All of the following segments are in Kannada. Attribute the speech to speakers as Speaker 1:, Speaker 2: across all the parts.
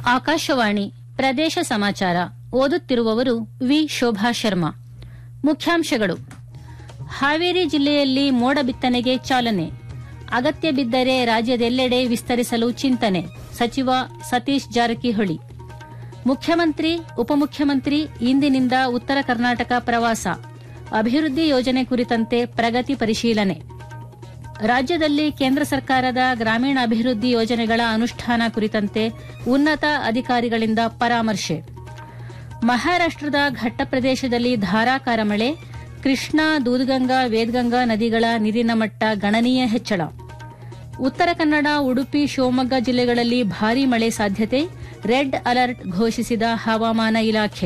Speaker 1: ಆಕಾಶವಾಣಿ ಪ್ರದೇಶ ಸಮಾಚಾರ ಓದುತ್ತಿರುವವರು ವಿ ಶೋಭಾ ಶರ್ಮಾ ಮುಖ್ಯಾಂಶಗಳು ಹಾವೇರಿ ಜಿಲ್ಲೆಯಲ್ಲಿ ಮೋಡ ಬಿತ್ತನೆಗೆ ಚಾಲನೆ ಅಗತ್ಯ ಬಿದ್ದರೆ ರಾಜ್ಯದೆಲ್ಲೆಡೆ ವಿಸ್ತರಿಸಲು ಚಿಂತನೆ ಸಚಿವ ಸತೀಶ್ ಜಾರಕಿಹೊಳಿ ಮುಖ್ಯಮಂತ್ರಿ ಉಪಮುಖ್ಯಮಂತ್ರಿ ಇಂದಿನಿಂದ ಉತ್ತರ ಕರ್ನಾಟಕ ಪ್ರವಾಸ ಅಭಿವೃದ್ಧಿ ಯೋಜನೆ ಕುರಿತಂತೆ ಪ್ರಗತಿ ಪರಿಶೀಲನೆ ರಾಜ್ಯದಲ್ಲಿ ಕೇಂದ್ರ ಸರ್ಕಾರದ ಗ್ರಾಮೀಣಾಭಿವೃದ್ಧಿ ಯೋಜನೆಗಳ ಅನುಷ್ಠಾನ ಕುರಿತಂತೆ ಉನ್ನತ ಅಧಿಕಾರಿಗಳಿಂದ ಪರಾಮರ್ಶೆ ಮಹಾರಾಷ್ಟದ ಘಟ್ಟಪ್ರದೇಶದಲ್ಲಿ ಧಾರಾಕಾರ ಮಳೆ ಕೃಷ್ಣಾ ದೂದಗಂಗಾ ವೇದಗಂಗಾ ನದಿಗಳ ನೀರಿನ ಮಟ್ಟ ಗಣನೀಯ ಹೆಚ್ಚಳ ಉತ್ತರ ಕನ್ನಡ ಉಡುಪಿ ಶಿವಮೊಗ್ಗ ಜಿಲ್ಲೆಗಳಲ್ಲಿ ಭಾರೀ ಮಳೆ ಸಾಧ್ಯತೆ ರೆಡ್ ಅಲರ್ಟ್ ಘೋಷಿಸಿದ ಹವಾಮಾನ ಇಲಾಖೆ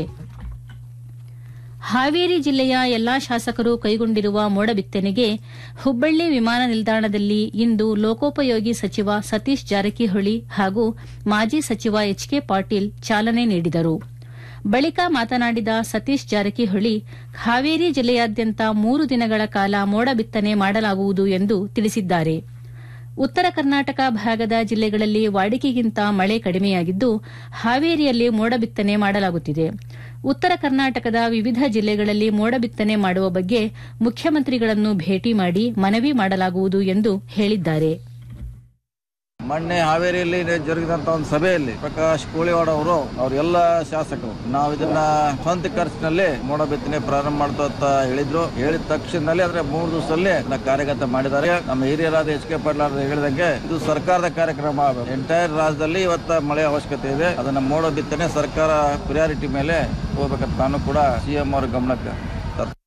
Speaker 1: ಹಾವೇರಿ ಜಿಲ್ಲೆಯ ಎಲ್ಲಾ ಶಾಸಕರು ಕೈಗೊಂಡಿರುವ ಮೋಡ ಬಿತ್ತನೆಗೆ ಹುಬ್ಬಳ್ಳಿ ವಿಮಾನ ನಿಲ್ದಾಣದಲ್ಲಿ ಇಂದು ಲೋಕೋಪಯೋಗಿ ಸಚಿವ ಸತೀಶ್ ಜಾರಕಿಹೊಳಿ ಹಾಗೂ ಮಾಜಿ ಸಚಿವ ಎಚ್ ಕೆ ಪಾಟೀಲ್ ಚಾಲನೆ ನೀಡಿದರು ಬಳಿಕ ಮಾತನಾಡಿದ ಸತೀಶ್ ಜಾರಕಿಹೊಳಿ ಹಾವೇರಿ ಜಿಲ್ಲೆಯಾದ್ಯಂತ ಮೂರು ದಿನಗಳ ಕಾಲ ಮೋಡ ಬಿತ್ತನೆ ಮಾಡಲಾಗುವುದು ಎಂದು ತಿಳಿಸಿದ್ದಾರೆ ಉತ್ತರ ಕರ್ನಾಟಕ ಭಾಗದ ಜಿಲ್ಲೆಗಳಲ್ಲಿ ವಾಡಿಕೆಗಿಂತ ಮಳೆ ಕಡಿಮೆಯಾಗಿದ್ದು ಹಾವೇರಿಯಲ್ಲಿ ಮೋಡ ಬಿತ್ತನೆ ಮಾಡಲಾಗುತ್ತಿದೆ ಉತ್ತರ ಕರ್ನಾಟಕದ ವಿವಿಧ ಜಿಲ್ಲೆಗಳಲ್ಲಿ ಮೋಡ ಬಿತ್ತನೆ ಮಾಡುವ ಬಗ್ಗೆ ಮುಖ್ಯಮಂತ್ರಿಗಳನ್ನು ಭೇಟಿ ಮಾಡಿ ಮನವಿ ಮಾಡಲಾಗುವುದು ಎಂದು ಹೇಳಿದ್ದಾರೆ
Speaker 2: ಮೊನ್ನೆ ಹಾವೇರಿಯಲ್ಲಿ ಜರುಗಿದಂತ ಒಂದು ಸಭೆಯಲ್ಲಿ ಪ್ರಕಾಶ್ ಕೋಳಿವಾಡ ಅವರು ಅವರೆಲ್ಲ ಶಾಸಕರು ನಾವು ಇದನ್ನ ಸ್ವಂತ ಖರ್ಚಿನಲ್ಲಿ ಮೋಡ ಬಿತ್ತನೆ ಪ್ರಾರಂಭ ಮಾಡ್ತಾ ಅಂತ ಹೇಳಿದ್ರು ಹೇಳಿದ ತಕ್ಷಣದಲ್ಲಿ ಅಂದ್ರೆ ಮೂರು ದಿವಸದಲ್ಲಿ ಅದನ್ನ ಕಾರ್ಯಗತ ಮಾಡಿದ್ದಾರೆ ನಮ್ಮ ಹಿರಿಯರಾದ ಎಚ್ ಕೆ ಪಾಟೀಲ್ ಅವರು ಹೇಳಿದಂಗೆ ಇದು ಸರ್ಕಾರದ ಕಾರ್ಯಕ್ರಮ ಎಂಟೈರ್ ರಾಜ್ಯದಲ್ಲಿ ಇವತ್ತ ಮಳೆ ಅವಶ್ಯಕತೆ ಇದೆ ಅದನ್ನ ಮೋಡ ಬಿತ್ತನೆ ಸರ್ಕಾರ ಪ್ರಿಯಾರಿಟಿ ಮೇಲೆ ಹೋಗ್ಬೇಕಂತ ನಾನು ಕೂಡ ಸಿಎಂ ಅವರ ಗಮನಕ್ಕೆ ತರ್ತೇನೆ.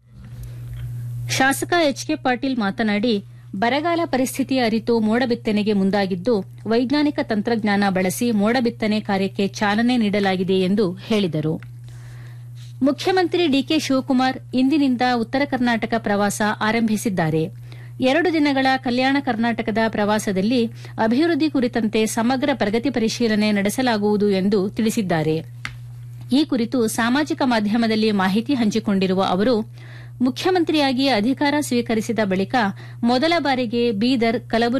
Speaker 1: ಶಾಸಕ ಎಚ್ ಕೆ ಪಾಟೀಲ್ ಮಾತನಾಡಿ ಬರಗಾಲ ಪರಿಸ್ಥಿತಿ ಅರಿತು ಮೋಡ ಬಿತ್ತನೆಗೆ ಮುಂದಾಗಿದ್ದು ವೈಜ್ಞಾನಿಕ ತಂತ್ರಜ್ಞಾನ ಬಳಸಿ ಮೋಡ ಬಿತ್ತನೆ ಕಾರ್ಯಕ್ಕೆ ಚಾಲನೆ ನೀಡಲಾಗಿದೆ ಎಂದು ಹೇಳಿದರು ಮುಖ್ಯಮಂತ್ರಿ ಡಿಕೆ ಶಿವಕುಮಾರ್ ಇಂದಿನಿಂದ ಉತ್ತರ ಕರ್ನಾಟಕ ಪ್ರವಾಸ ಆರಂಭಿಸಿದ್ದಾರೆ ಎರಡು ದಿನಗಳ ಕಲ್ಯಾಣ ಕರ್ನಾಟಕದ ಪ್ರವಾಸದಲ್ಲಿ ಅಭಿವೃದ್ಧಿ ಕುರಿತಂತೆ ಸಮಗ್ರ ಪ್ರಗತಿ ಪರಿಶೀಲನೆ ನಡೆಸಲಾಗುವುದು ಎಂದು ತಿಳಿಸಿದ್ದಾರೆ ಈ ಕುರಿತು ಸಾಮಾಜಿಕ ಮಾಧ್ಯಮದಲ್ಲಿ ಮಾಹಿತಿ ಹಂಚಿಕೊಂಡಿರುವ ಅವರು ಮುಖ್ಯಮಂತ್ರಿಯಾಗಿ ಅಧಿಕಾರ ಸ್ವೀಕರಿಸಿದ ಬಳಿಕ ಮೊದಲ ಬಾರಿಗೆ ಬೀದರ್ ಕಲಬುರಗಿ